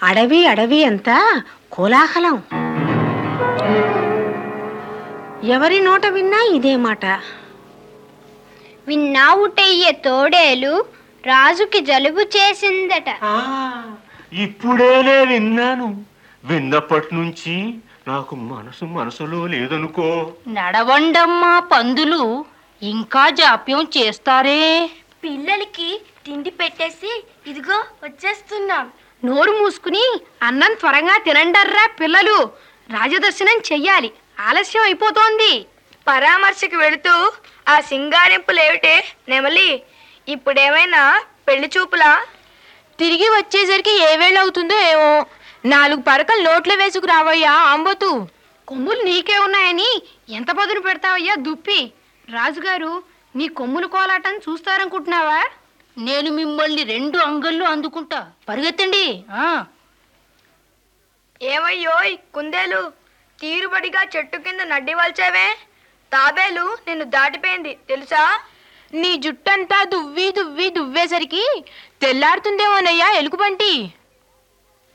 అడవి అడవి అంతా కోలాహలం ఎవరి నోట విన్నా ఇదే మాట విన్నావుటయ్యే తోడేలు రాజుకి జలుబు చేసిందట ఆ, ఇప్పుడేనే విన్నాను విన్నప్పటి నుంచి నాకు మనసు మనసులో లేదనుకో నడవండమ్మా పందులు ఇంకా జాప్యం చేస్తారే పిల్లలకి తిండి పెట్టేసి ఇదిగో వచ్చేస్తున్నాం నోరు మూసుకుని అన్నం త్వరగా తినండర్రా పిల్లలు రాజదర్శనం చెయ్యాలి ఆలస్యం అయిపోతోంది పరామర్శకు వెళుతూ ఆ సింగారింపులేమిటే నెమలి ఇప్పుడేమైనా పెళ్లి చూపులా తిరిగి వచ్చేసరికి ఏ వేళ అవుతుందో ఏమో నాలుగు పరకలు నోట్లో వేసుకు రావయ్యా ఆంబోతు కొమ్ములు నీకే ఉన్నాయని ఎంత పదును పెడతావయ్యా దుప్పి రాజుగారు నీ కొమ్ములు కోలాటం చూస్తారనుకుంటున్నావా నేను మిమ్మల్ని రెండు అంగళ్ళు అందుకుంటా పరిగెత్తండి ఆ ఏమయ్యోయ్ కుందేలు తీరుబడిగా చెట్టు కింద నడ్డి వల్చావే తాబేలు నిన్ను దాటిపోయింది తెలుసా నీ జుట్టంతా దువ్వి దువ్వి దువ్వేసరికి తెల్లారుతుందేమోనయ్యా ఎలుగుబంటి